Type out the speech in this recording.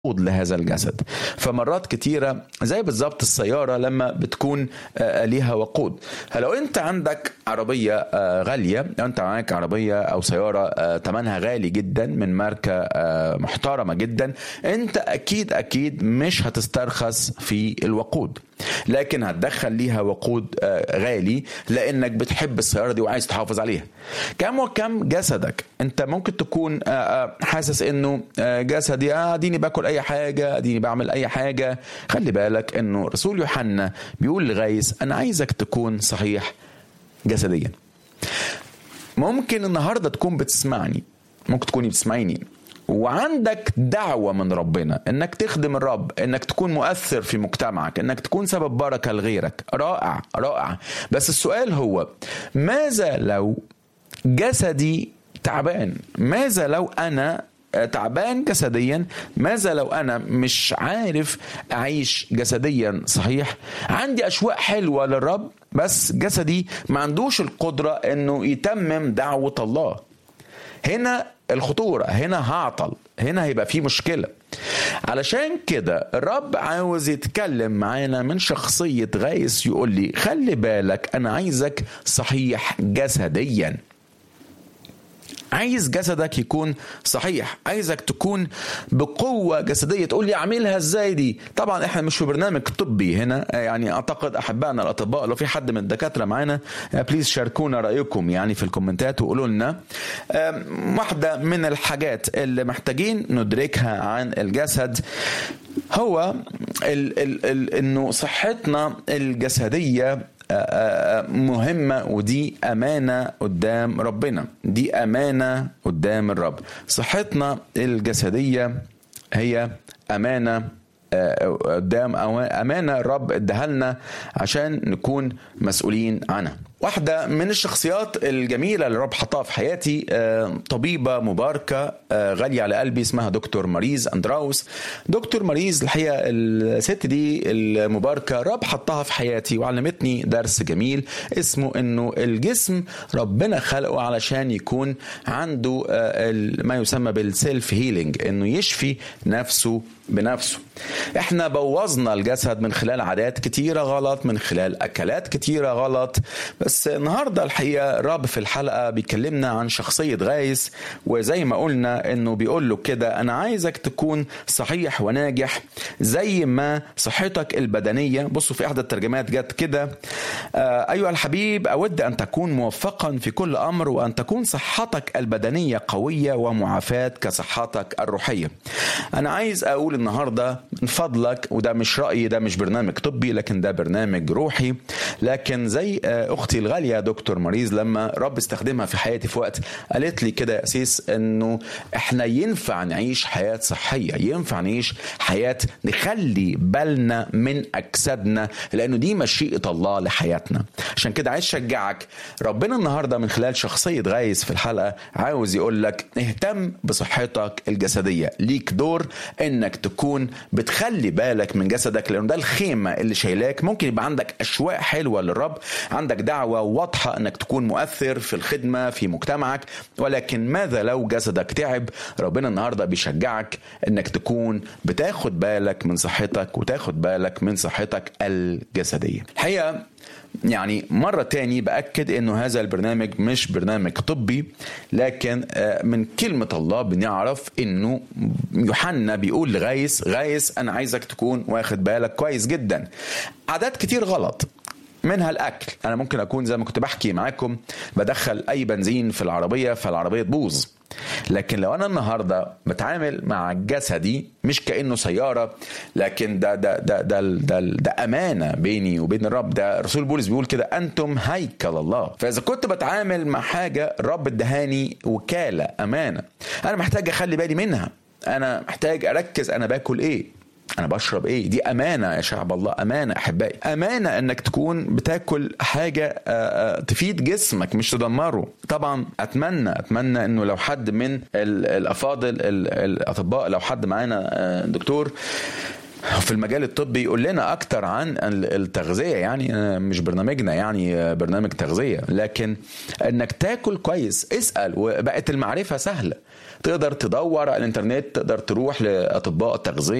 وقود لهذا الجسد فمرات كتيرة زي بالظبط السيارة لما بتكون آه، ليها وقود فلو انت عندك عربية آه، غالية لو انت معاك عربية او سيارة آه، تمنها غالي جدا من ماركة آه، محترمة جدا انت اكيد اكيد مش هتسترخص في الوقود لكن هتدخل ليها وقود آه، غالي لانك بتحب السيارة دي وعايز تحافظ عليها كم وكم جسدك انت ممكن تكون آه، آه، حاسس انه آه، جسدي آه، اديني باكل اي حاجه اديني بعمل اي حاجه خلي بالك انه رسول يوحنا بيقول لغايس انا عايزك تكون صحيح جسديا ممكن النهارده تكون بتسمعني ممكن تكوني بتسمعيني وعندك دعوة من ربنا انك تخدم الرب انك تكون مؤثر في مجتمعك انك تكون سبب بركة لغيرك رائع رائع بس السؤال هو ماذا لو جسدي تعبان ماذا لو انا تعبان جسديا ماذا لو انا مش عارف اعيش جسديا صحيح عندي اشواق حلوه للرب بس جسدي ما عندوش القدره انه يتمم دعوه الله هنا الخطوره هنا هعطل هنا هيبقى في مشكله علشان كده الرب عاوز يتكلم معانا من شخصيه غايس يقول لي خلي بالك انا عايزك صحيح جسديا عايز جسدك يكون صحيح عايزك تكون بقوة جسدية تقول لي اعملها ازاي دي طبعا احنا مش في برنامج طبي هنا يعني اعتقد احبائنا الاطباء لو في حد من الدكاترة معانا بليز شاركونا رأيكم يعني في الكومنتات وقولوا لنا أم، واحدة من الحاجات اللي محتاجين ندركها عن الجسد هو ال ال ال انه صحتنا الجسديه مهمة ودي أمانة قدام ربنا دي أمانة قدام الرب صحتنا الجسدية هي أمانة آه، قدام أو- أمانة الرب اداها لنا عشان نكون مسؤولين عنها واحدة من الشخصيات الجميلة اللي الرب حطها في حياتي آه، طبيبة مباركة آه، غالية على قلبي اسمها دكتور ماريز أندراوس دكتور ماريز الحقيقة الست دي المباركة الرب حطها في حياتي وعلمتني درس جميل اسمه انه الجسم ربنا خلقه علشان يكون عنده آه، ال- ما يسمى بالسيلف هيلينج انه يشفي نفسه بنفسه احنا بوظنا الجسد من خلال عادات كتيرة غلط من خلال اكلات كتيرة غلط بس النهاردة الحقيقة الرب في الحلقة بيكلمنا عن شخصية غايس وزي ما قلنا انه بيقول له كده انا عايزك تكون صحيح وناجح زي ما صحتك البدنية بصوا في احدى الترجمات جت كده آه، ايها الحبيب اود ان تكون موفقا في كل امر وان تكون صحتك البدنية قوية ومعافاة كصحتك الروحية انا عايز اقول النهارده من فضلك وده مش رايي ده مش برنامج طبي لكن ده برنامج روحي لكن زي آه، اختي الغاليه دكتور ماريز لما رب استخدمها في حياتي في وقت قالت لي كده يا اسيس انه احنا ينفع نعيش حياه صحيه ينفع نعيش حياه نخلي بالنا من اجسادنا لانه دي مشيئه الله لحياتنا عشان كده عايز اشجعك ربنا النهارده من خلال شخصيه غايس في الحلقه عاوز يقول لك اهتم بصحتك الجسديه ليك دور انك تكون بتخلي بالك من جسدك لانه ده الخيمه اللي شايلاك ممكن يبقى عندك اشواق حلوه للرب عندك دعوه واضحه انك تكون مؤثر في الخدمه في مجتمعك ولكن ماذا لو جسدك تعب ربنا النهارده بيشجعك انك تكون بتاخد بالك من صحتك وتاخد بالك من صحتك الجسديه الحقيقه يعني مرة تاني بأكد أنه هذا البرنامج مش برنامج طبي لكن آه، من كلمة الله بنعرف أنه يوحنا بيقول لغايس غايس أنا عايزك تكون واخد بالك كويس جدا عادات كتير غلط منها الاكل انا ممكن اكون زي ما كنت بحكي معاكم بدخل اي بنزين في العربيه فالعربيه تبوظ لكن لو انا النهارده بتعامل مع جسدي مش كانه سياره لكن ده ده ده ده, ده, ده امانه بيني وبين الرب ده الرسول بولس بيقول كده انتم هيكل الله فاذا كنت بتعامل مع حاجه الرب ادهاني وكاله امانه انا محتاج اخلي بالي منها انا محتاج اركز انا باكل ايه انا بشرب ايه دي امانه يا شعب الله امانه احبائي امانه انك تكون بتاكل حاجه آه، آه، تفيد جسمك مش تدمره طبعا اتمنى اتمنى انه لو حد من ال- الافاضل ال- الاطباء لو حد معانا آه، دكتور في المجال الطبي يقول لنا اكتر عن ال- التغذيه يعني آه، مش برنامجنا يعني آه، برنامج تغذيه لكن انك تاكل كويس اسال وبقت المعرفه سهله تقدر تدور على الانترنت تقدر تروح لاطباء تغذيه